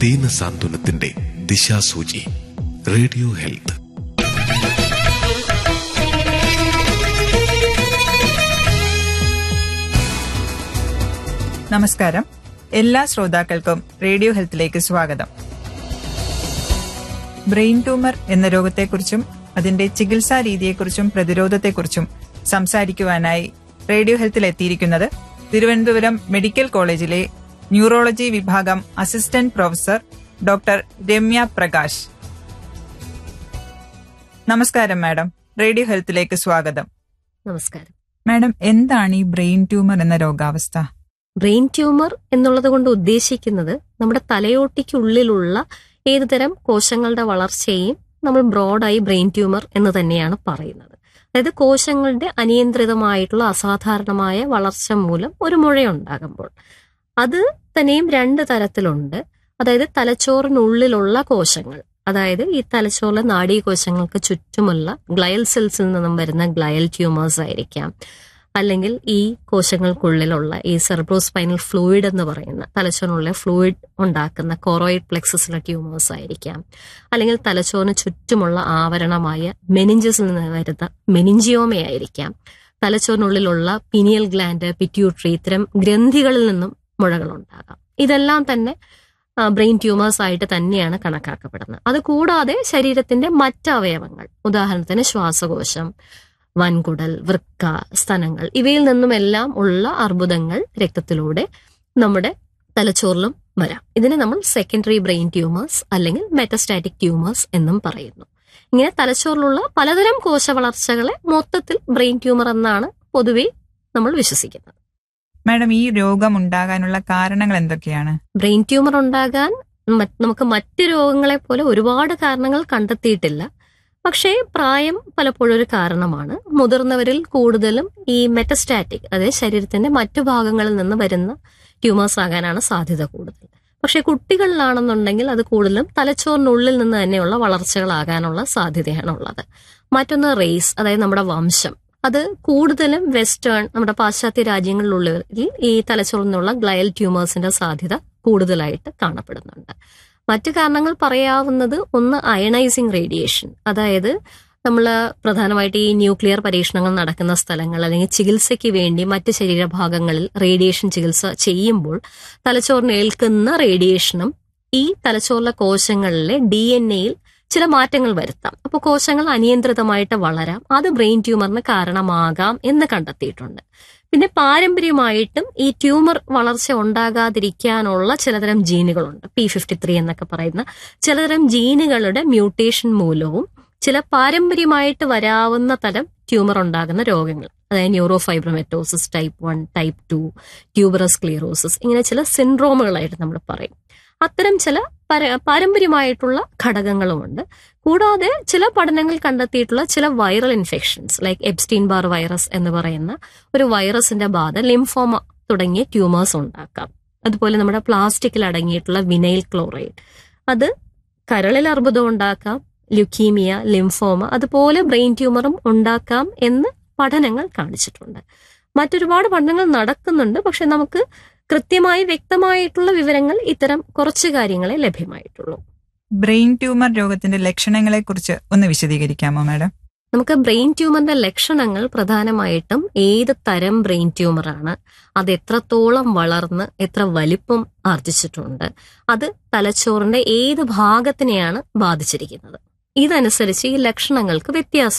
ദീനസാന്ത്വനത്തിന്റെ ദിശാസൂചി radio health നമസ്കാരം എല്ലാ ശ്രോതാക്കൾക്കും റേഡിയോ ഹെൽത്തിലേക്ക് സ്വാഗതം ബ്രെയിൻ ട്യൂമർ എന്ന രോഗത്തെക്കുറിച്ചും അതിന്റെ ചികിത്സാ രീതിയെക്കുറിച്ചും പ്രതിരോധത്തെക്കുറിച്ചും സംസാരിക്കുവാനായി റേഡിയോ ഹെൽത്തിൽ എത്തിയിരിക്കുന്നത് തിരുവനന്തപുരം മെഡിക്കൽ കോളേജിലെ ന്യൂറോളജി വിഭാഗം assistant professor doctor Ramya Prakash നമസ്കാരം മാഡം റേഡിയോ ഹെൽത്തിലേക്ക് സ്വാഗതം നമസ്കാരം മാഡം എന്താണ് ഈ ബ്രെയിൻ ട്യൂമർ എന്ന രോഗാവസ്ഥ ബ്രെയിൻ ട്യൂമർ എന്നുള്ളത് കൊണ്ട് ഉദ്ദേശിക്കുന്നത് നമ്മുടെ തലയോട്ടിക്കുള്ളിലുള്ള ഏതുതരം കോശങ്ങളുടെ വളർച്ചയെയും നമ്മൾ ബ്രോഡായി ബ്രെയിൻ ട്യൂമർ എന്ന് തന്നെയാണ് പറയുന്നത് അതായത് കോശങ്ങളുടെ അനിയന്ത്രിതമായിട്ടുള്ള അസാധാരണമായ വളർച്ച മൂലം ഒരു മുഴയുണ്ടാകുമ്പോൾ അത് തന്നെയും രണ്ട് തരത്തിലുണ്ട് അതായത് തലച്ചോറിനുള്ളിലുള്ള കോശങ്ങൾ അതായത് ഈ തലച്ചോറിലെ നാഡീകോശങ്ങൾക്ക് ചുറ്റുമുള്ള ഗ്ലയൽ സെൽസിൽ നിന്നും വരുന്ന ഗ്ലയൽ ട്യൂമേഴ്സ് ആയിരിക്കാം അല്ലെങ്കിൽ ഈ കോശങ്ങൾക്കുള്ളിലുള്ള ഈ സെർബ്രോസ്പൈനൽ ഫ്ലൂയിഡ് എന്ന് പറയുന്ന തലച്ചോറിനുള്ള ഫ്ലൂയിഡ് ഉണ്ടാക്കുന്ന കൊറോയിഡ് പ്ലെക്സസിലെ ട്യൂമേഴ്സ് ആയിരിക്കാം അല്ലെങ്കിൽ തലച്ചോറിന് ചുറ്റുമുള്ള ആവരണമായ മെനിഞ്ചസിൽ നിന്ന് വരുന്ന മെനിഞ്ചിയോമയായിരിക്കാം തലച്ചോറിനുള്ളിലുള്ള പിനിയൽ ഗ്ലാൻഡ് പിറ്റ്യൂട്ടറി ഇത്തരം ഗ്രന്ഥികളിൽ നിന്നും മുഴകൾ ഉണ്ടാകാം ഇതെല്ലാം തന്നെ ബ്രെയിൻ ട്യൂമേഴ്സ് ആയിട്ട് തന്നെയാണ് കണക്കാക്കപ്പെടുന്നത് അത് കൂടാതെ ശരീരത്തിന്റെ മറ്റ് അവയവങ്ങൾ ഉദാഹരണത്തിന് ശ്വാസകോശം വൻകുടൽ വൃക്ക സ്തനങ്ങൾ ഇവയിൽ നിന്നുമെല്ലാം ഉള്ള അർബുദങ്ങൾ രക്തത്തിലൂടെ നമ്മുടെ തലച്ചോറിലും വരാം ഇതിനെ നമ്മൾ സെക്കൻഡറി ബ്രെയിൻ ട്യൂമേഴ്സ് അല്ലെങ്കിൽ മെറ്റസ്റ്റാറ്റിക് ട്യൂമേഴ്സ് എന്നും പറയുന്നു ഇങ്ങനെ തലച്ചോറിലുള്ള പലതരം കോശ വളർച്ചകളെ മൊത്തത്തിൽ ബ്രെയിൻ ട്യൂമർ എന്നാണ് പൊതുവെ നമ്മൾ വിശ്വസിക്കുന്നത് മാഡം ഈ രോഗം ഉണ്ടാകാനുള്ള കാരണങ്ങൾ എന്തൊക്കെയാണ് ബ്രെയിൻ ട്യൂമർ ഉണ്ടാകാൻ മറ്റ് നമുക്ക് മറ്റ് രോഗങ്ങളെ പോലെ ഒരുപാട് കാരണങ്ങൾ കണ്ടെത്തിയിട്ടില്ല പക്ഷേ പ്രായം പലപ്പോഴും ഒരു കാരണമാണ് മുതിർന്നവരിൽ കൂടുതലും ഈ മെറ്റസ്റ്റാറ്റിക് അതായത് ശരീരത്തിന്റെ മറ്റു ഭാഗങ്ങളിൽ നിന്ന് വരുന്ന ട്യൂമേഴ്സ് ആകാനാണ് സാധ്യത കൂടുതൽ പക്ഷെ കുട്ടികളിലാണെന്നുണ്ടെങ്കിൽ അത് കൂടുതലും തലച്ചോറിനുള്ളിൽ നിന്ന് തന്നെയുള്ള വളർച്ചകളാകാനുള്ള സാധ്യതയാണ് ഉള്ളത് മറ്റൊന്ന് റേസ് അതായത് നമ്മുടെ വംശം അത് കൂടുതലും വെസ്റ്റേൺ നമ്മുടെ പാശ്ചാത്യ രാജ്യങ്ങളിലുള്ളവരിൽ ഈ തലച്ചോറിൽ നിന്നുള്ള ഗ്ലയൽ ട്യൂമേഴ്സിന്റെ സാധ്യത കൂടുതലായിട്ട് കാണപ്പെടുന്നുണ്ട് മറ്റു കാരണങ്ങൾ പറയാവുന്നത് ഒന്ന് അയണൈസിങ് റേഡിയേഷൻ അതായത് നമ്മൾ പ്രധാനമായിട്ട് ഈ ന്യൂക്ലിയർ പരീക്ഷണങ്ങൾ നടക്കുന്ന സ്ഥലങ്ങൾ അല്ലെങ്കിൽ ചികിത്സയ്ക്ക് വേണ്ടി മറ്റ് ശരീരഭാഗങ്ങളിൽ റേഡിയേഷൻ ചികിത്സ ചെയ്യുമ്പോൾ തലച്ചോറിന് ഏൽക്കുന്ന റേഡിയേഷനും ഈ തലച്ചോറിലെ കോശങ്ങളിലെ ഡി എൻ എയിൽ ചില മാറ്റങ്ങൾ വരുത്താം അപ്പോൾ കോശങ്ങൾ അനിയന്ത്രിതമായിട്ട് വളരാം അത് ബ്രെയിൻ ട്യൂമറിന് കാരണമാകാം എന്ന് കണ്ടെത്തിയിട്ടുണ്ട് പിന്നെ പാരമ്പര്യമായിട്ടും ഈ ട്യൂമർ വളർച്ച ഉണ്ടാകാതിരിക്കാനുള്ള ചിലതരം ജീനുകളുണ്ട് പി ഫിഫ്റ്റി ത്രീ എന്നൊക്കെ പറയുന്ന ചിലതരം ജീനുകളുടെ മ്യൂട്ടേഷൻ മൂലവും ചില പാരമ്പര്യമായിട്ട് വരാവുന്ന തരം ട്യൂമർ ഉണ്ടാകുന്ന രോഗങ്ങൾ അതായത് neurofibromatosis type one type two tuberous sclerosis ഇങ്ങനെ ചില സിൻഡ്രോമുകളായിട്ട് നമ്മൾ പറയും അത്തരം ചില പാരമ്പര്യമായിട്ടുള്ള ഘടകങ്ങളുമുണ്ട് കൂടാതെ ചില പഠനങ്ങൾ കണ്ടെത്തിയിട്ടുള്ള ചില viral infections like Epstein Barr virus എന്ന് പറയുന്ന ഒരു വൈറസിന്റെ ബാധ ലിംഫോമ തുടങ്ങിയ ട്യൂമേഴ്സ് ഉണ്ടാക്കാം അതുപോലെ നമ്മുടെ പ്ലാസ്റ്റിക്കിൽ അടങ്ങിയിട്ടുള്ള വിനൈൽ ക്ലോറൈഡ് അത് കരളിൽ അർബുദം ഉണ്ടാക്കാം ലുക്കീമിയ ലിംഫോമ അതുപോലെ ബ്രെയിൻ ട്യൂമറും ഉണ്ടാക്കാം എന്ന് പഠനങ്ങൾ കാണിച്ചിട്ടുണ്ട് മറ്റൊരുപാട് പഠനങ്ങൾ നടക്കുന്നുണ്ട് പക്ഷെ നമുക്ക് കൃത്യമായി വ്യക്തമായിട്ടുള്ള വിവരങ്ങൾ ഇത്തരം കുറച്ച് കാര്യങ്ങളെ ലഭ്യമായിട്ടുള്ളൂ ബ്രെയിൻ ട്യൂമർ രോഗത്തിന്റെ ലക്ഷണങ്ങളെ കുറിച്ച് ഒന്ന് വിശദീകരിക്കാമോ മാഡം നമുക്ക് ബ്രെയിൻ ട്യൂമറിന്റെ ലക്ഷണങ്ങൾ പ്രധാനമായിട്ടും ഏത് തരം ബ്രെയിൻ ട്യൂമർ ആണ് അത് എത്രത്തോളം വളർന്ന് എത്ര വലിപ്പം ആർജിച്ചിട്ടുണ്ട് അത് തലച്ചോറിന്റെ ഏത് ഭാഗത്തിനെയാണ് ബാധിച്ചിരിക്കുന്നത് ഇതനുസരിച്ച് ഈ ലക്ഷണങ്ങൾക്ക് വ്യത്യാസം